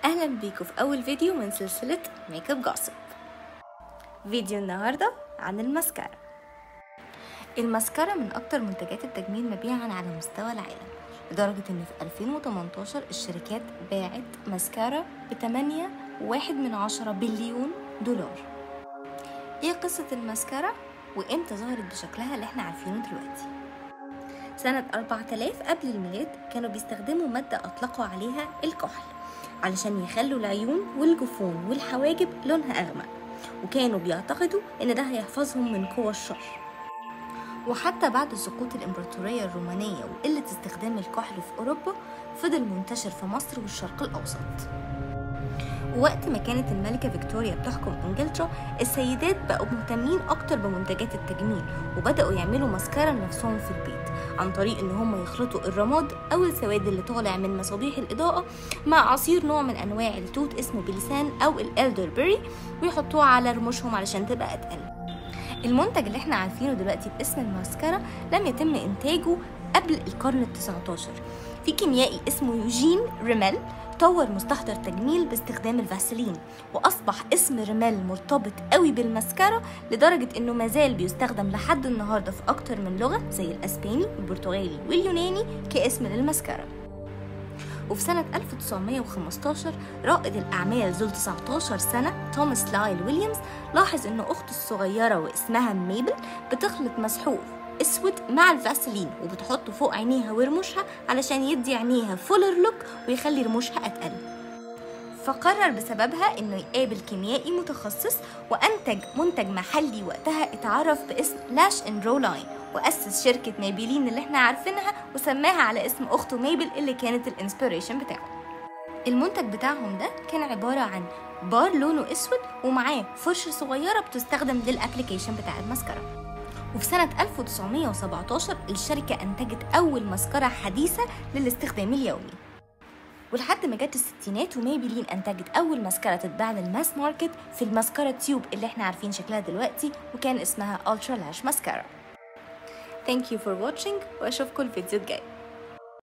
اهلا بيكم في اول فيديو من سلسلة ميك اب جوسب فيديو النهاردة عن الماسكارا الماسكارا من اكتر منتجات التجميل مبيعا على مستوى العالم لدرجة ان في 2018 الشركات باعت ماسكارا ب 8 واحد من عشرة بليون دولار ايه قصة الماسكارا وامتى ظهرت بشكلها اللي احنا عارفينه دلوقتي سنة 4000 قبل الميلاد كانوا بيستخدموا مادة أطلقوا عليها الكحل علشان يخلوا العيون والجفون والحواجب لونها أغمق وكانوا بيعتقدوا إن ده هيحفظهم من قوى الشر وحتى بعد سقوط الإمبراطورية الرومانية وقلة استخدام الكحل في أوروبا فضل منتشر في مصر والشرق الأوسط ووقت ما كانت الملكة فيكتوريا بتحكم انجلترا السيدات بقوا مهتمين اكتر بمنتجات التجميل وبدأوا يعملوا ماسكارا لنفسهم في البيت عن طريق ان هم يخلطوا الرماد او السواد اللي طالع من مصابيح الاضاءة مع عصير نوع من انواع التوت اسمه بلسان او الالدربري ويحطوه على رموشهم علشان تبقى اتقل المنتج اللي احنا عارفينه دلوقتي باسم الماسكارا لم يتم انتاجه قبل القرن ال 19 في كيميائي اسمه يوجين ريميل طور مستحضر تجميل باستخدام الفاسلين واصبح اسم ريميل مرتبط قوي بالماسكارا لدرجه انه مازال بيستخدم لحد النهارده في اكتر من لغه زي الاسباني والبرتغالي واليوناني كاسم للماسكارا وفي سنة 1915 رائد الأعمال ذو 19 سنة توماس لايل ويليامز لاحظ إن أخته الصغيرة واسمها ميبل بتخلط مسحوق اسود مع الفاسلين وبتحطه فوق عينيها ورموشها علشان يدي عينيها فولر لوك ويخلي رموشها اتقل فقرر بسببها انه يقابل كيميائي متخصص وانتج منتج محلي وقتها اتعرف باسم لاش ان رو لاين واسس شركه ميبلين اللي احنا عارفينها وسماها على اسم اخته ميبل اللي كانت الانسبيريشن بتاعه المنتج بتاعهم ده كان عبارة عن بار لونه اسود ومعاه فرشة صغيرة بتستخدم للابليكيشن بتاع الماسكارا وفي سنة 1917 الشركة أنتجت أول ماسكارا حديثة للاستخدام اليومي ولحد ما جت الستينات وميبلين أنتجت أول ماسكارا تتباع للماس ماركت في الماسكارا تيوب اللي احنا عارفين شكلها دلوقتي وكان اسمها ألترا لاش ماسكارا Thank you for watching وأشوفكم الفيديو الجاي